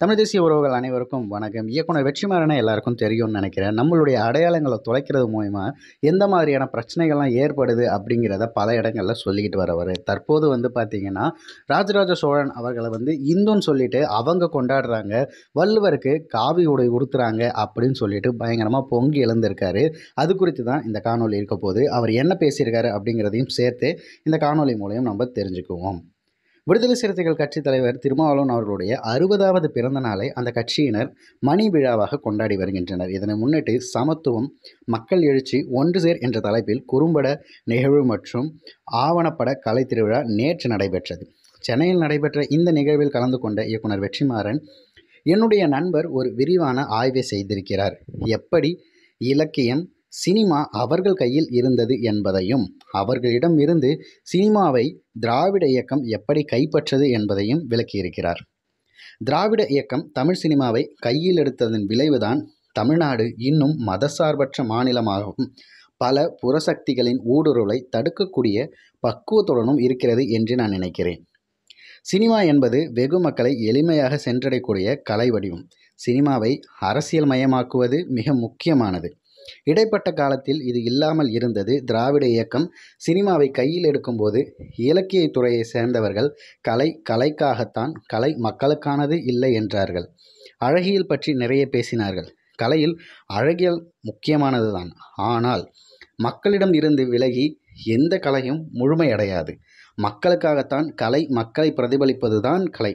தமிழ் தேசிய உறவுகள் அனைவருக்கும் வணக்கம் இயக்குனர் வெற்றிமாறனை எல்லாருக்கும் தெரியும்னு நினைக்கிறேன் நம்மளுடைய அடையாளங்களை தொலைக்கிறது மூலிமா எந்த மாதிரியான பிரச்சனைகள்லாம் ஏற்படுது அப்படிங்கிறத பல இடங்களில் சொல்லிக்கிட்டு வரவர் தற்போது வந்து பார்த்திங்கன்னா ராஜராஜ சோழன் அவர்களை வந்து இந்துன்னு சொல்லிட்டு அவங்க கொண்டாடுறாங்க வள்ளுவருக்கு காவி உடை உடுத்துறாங்க அப்படின்னு சொல்லிட்டு பயங்கரமாக பொங்கி எழுந்திருக்காரு அது குறித்து தான் இந்த காணொலி இருக்க போது அவர் என்ன பேசியிருக்காரு அப்படிங்கிறதையும் சேர்த்து இந்த காணொலி மூலம் நம்ம தெரிஞ்சுக்குவோம் விடுதலை சிறுத்தைகள் கட்சித் தலைவர் திருமாவளவன் அவர்களுடைய அறுபதாவது பிறந்த நாளை அந்த கட்சியினர் மணி விழாவாக கொண்டாடி வருகின்றனர் இதனை முன்னிட்டு சமத்துவம் மக்கள் எழுச்சி ஒன்று சேர் என்ற தலைப்பில் குறும்பட நிகழ்வு மற்றும் ஆவணப்பட கலை திருவிழா நேற்று நடைபெற்றது சென்னையில் நடைபெற்ற இந்த நிகழ்வில் கலந்து கொண்ட இயக்குனர் வெற்றிமாறன் என்னுடைய நண்பர் ஒரு விரிவான ஆய்வை செய்திருக்கிறார் எப்படி இலக்கியம் சினிமா அவர்கள் கையில் இருந்தது என்பதையும் அவர்களிடம் இருந்து சினிமாவை திராவிட இயக்கம் எப்படி கைப்பற்றது என்பதையும் விளக்கியிருக்கிறார் திராவிட இயக்கம் தமிழ் சினிமாவை கையில் எடுத்ததன் விளைவுதான் தமிழ்நாடு இன்னும் மதசார்பற்ற மாநிலமாகவும் பல புறசக்திகளின் ஊடுருவலை தடுக்கக்கூடிய பக்குவத்துடனும் இருக்கிறது என்று நான் நினைக்கிறேன் சினிமா என்பது வெகு மக்களை எளிமையாக சென்றடையக்கூடிய கலை வடிவம் சினிமாவை அரசியல் மயமாக்குவது மிக முக்கியமானது இடைப்பட்ட காலத்தில் இது இல்லாமல் இருந்தது திராவிட இயக்கம் சினிமாவை கையில் எடுக்கும்போது இலக்கிய துறையை சேர்ந்தவர்கள் கலை கலைக்காகத்தான் கலை மக்களுக்கானது இல்லை என்றார்கள் அழகியல் பற்றி நிறைய பேசினார்கள் கலையில் அழகியல் முக்கியமானது தான் ஆனால் மக்களிடம் இருந்து விலகி எந்த கலையும் முழுமையடையாது மக்களுக்காகத்தான் கலை மக்களை பிரதிபலிப்பது தான் கலை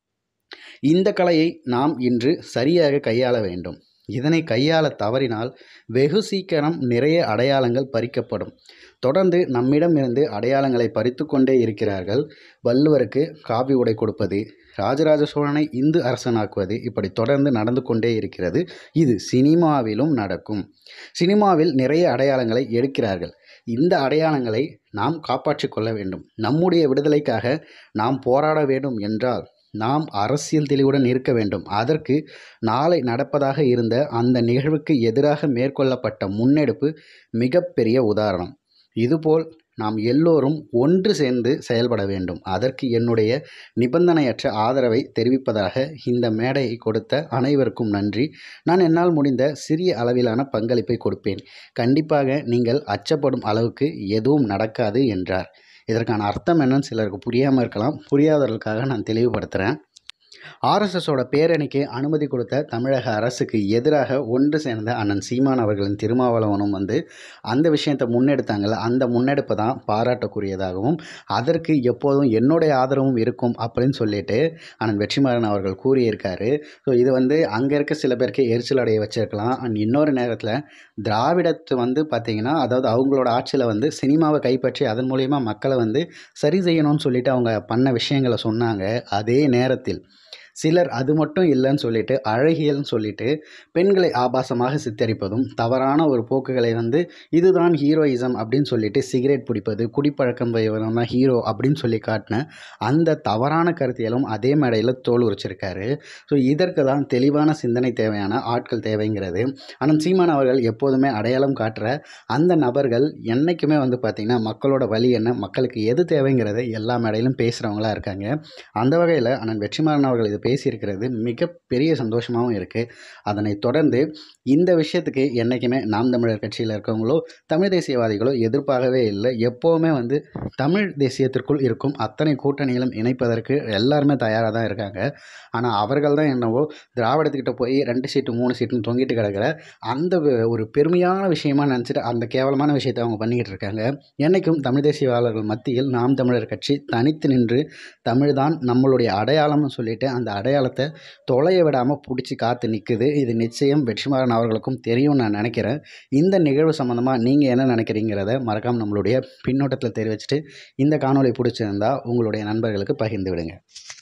இந்த கலையை நாம் இன்று சரியாக கையாள வேண்டும் இதனை கையாள தவறினால் வெகு சீக்கிரம் நிறைய அடையாளங்கள் பறிக்கப்படும் தொடர்ந்து நம்மிடமிருந்து அடையாளங்களை பறித்து கொண்டே இருக்கிறார்கள் வள்ளுவருக்கு காவி உடை கொடுப்பது ராஜராஜ சோழனை இந்து அரசனாக்குவது இப்படி தொடர்ந்து நடந்து கொண்டே இருக்கிறது இது சினிமாவிலும் நடக்கும் சினிமாவில் நிறைய அடையாளங்களை எடுக்கிறார்கள் இந்த அடையாளங்களை நாம் காப்பாற்றி கொள்ள வேண்டும் நம்முடைய விடுதலைக்காக நாம் போராட வேண்டும் என்றால் நாம் அரசியல் தெளிவுடன் இருக்க வேண்டும் அதற்கு நாளை நடப்பதாக இருந்த அந்த நிகழ்வுக்கு எதிராக மேற்கொள்ளப்பட்ட முன்னெடுப்பு மிகப்பெரிய உதாரணம் இதுபோல் நாம் எல்லோரும் ஒன்று சேர்ந்து செயல்பட வேண்டும் அதற்கு என்னுடைய நிபந்தனையற்ற ஆதரவை தெரிவிப்பதாக இந்த மேடையை கொடுத்த அனைவருக்கும் நன்றி நான் என்னால் முடிந்த சிறிய அளவிலான பங்களிப்பை கொடுப்பேன் கண்டிப்பாக நீங்கள் அச்சப்படும் அளவுக்கு எதுவும் நடக்காது என்றார் இதற்கான அர்த்தம் என்னன்னு சிலருக்கு புரியாமல் இருக்கலாம் புரியாதவர்களுக்காக நான் தெளிவுபடுத்துகிறேன் ஆர்எஸ்எஸோட பேரணிக்கு அனுமதி கொடுத்த தமிழக அரசுக்கு எதிராக ஒன்று சேர்ந்த அண்ணன் சீமான் அவர்களின் திருமாவளவனும் வந்து அந்த விஷயத்தை முன்னெடுத்தாங்கள்ல அந்த முன்னெடுப்பு தான் பாராட்டக்கூடியதாகவும் அதற்கு எப்போதும் என்னுடைய ஆதரவும் இருக்கும் அப்படின்னு சொல்லிட்டு அண்ணன் வெற்றிமாறன் அவர்கள் கூறியிருக்காரு ஸோ இது வந்து அங்கே இருக்க சில பேருக்கு எரிச்சல் அடைய வச்சிருக்கலாம் அண்ட் இன்னொரு நேரத்தில் திராவிடத்து வந்து பார்த்திங்கன்னா அதாவது அவங்களோட ஆட்சியில் வந்து சினிமாவை கைப்பற்றி அதன் மூலயமா மக்களை வந்து சரி செய்யணும்னு சொல்லிட்டு அவங்க பண்ண விஷயங்களை சொன்னாங்க அதே நேரத்தில் சிலர் அது மட்டும் இல்லைன்னு சொல்லிட்டு அழகியல்னு சொல்லிட்டு பெண்களை ஆபாசமாக சித்தரிப்பதும் தவறான ஒரு போக்குகளை வந்து இதுதான் ஹீரோயிசம் அப்படின்னு சொல்லிட்டு சிகரெட் பிடிப்பது குடிப்பழக்கம் தான் ஹீரோ அப்படின்னு சொல்லி காட்டின அந்த தவறான கருத்தியலும் அதே மேடையில் தோல் உரிச்சிருக்காரு ஸோ இதற்கு தான் தெளிவான சிந்தனை தேவையான ஆட்கள் தேவைங்கிறது ஆனால் சீமான் அவர்கள் எப்போதுமே அடையாளம் காட்டுற அந்த நபர்கள் என்றைக்குமே வந்து பார்த்திங்கன்னா மக்களோட வழி என்ன மக்களுக்கு எது தேவைங்கிறத எல்லா மேடையிலும் பேசுகிறவங்களா இருக்காங்க அந்த வகையில் அண்ணன் வெற்றிமாறன் அவர்கள் இது பேசியிருக்கிறது மிகப்பெரிய சந்தோஷமாகவும் இருக்குது அதனை தொடர்ந்து இந்த விஷயத்துக்கு என்றைக்குமே நாம் தமிழர் கட்சியில் இருக்கவங்களோ தமிழ் தேசியவாதிகளோ எதிர்ப்பாகவே இல்லை எப்போவுமே வந்து தமிழ் தேசியத்திற்குள் இருக்கும் அத்தனை கூட்டணிகளும் இணைப்பதற்கு எல்லாருமே தயாராக தான் இருக்காங்க ஆனால் அவர்கள் தான் என்னவோ திராவிடத்துக்கிட்ட போய் ரெண்டு சீட்டு மூணு சீட்டுன்னு தொங்கிட்டு கிடக்கிற அந்த ஒரு பெருமையான விஷயமா நினச்சிட்டு அந்த கேவலமான விஷயத்தை அவங்க பண்ணிக்கிட்டு இருக்காங்க என்றைக்கும் தமிழ் தேசியவாளர்கள் மத்தியில் நாம் தமிழர் கட்சி தனித்து நின்று தமிழ் தான் நம்மளுடைய அடையாளம்னு சொல்லிட்டு அந்த அடையாளத்தை தொலைய விடாமல் பிடிச்சி காத்து நிற்குது இது நிச்சயம் வெற்றிமாறன் அவர்களுக்கும் தெரியும்னு நான் நினைக்கிறேன் இந்த நிகழ்வு சம்மந்தமாக நீங்கள் என்ன நினைக்கிறீங்கிறத மறக்காமல் நம்மளுடைய பின்னோட்டத்தில் தெரிவிச்சுட்டு இந்த காணொலி பிடிச்சிருந்தா உங்களுடைய நண்பர்களுக்கு பகிர்ந்து விடுங்க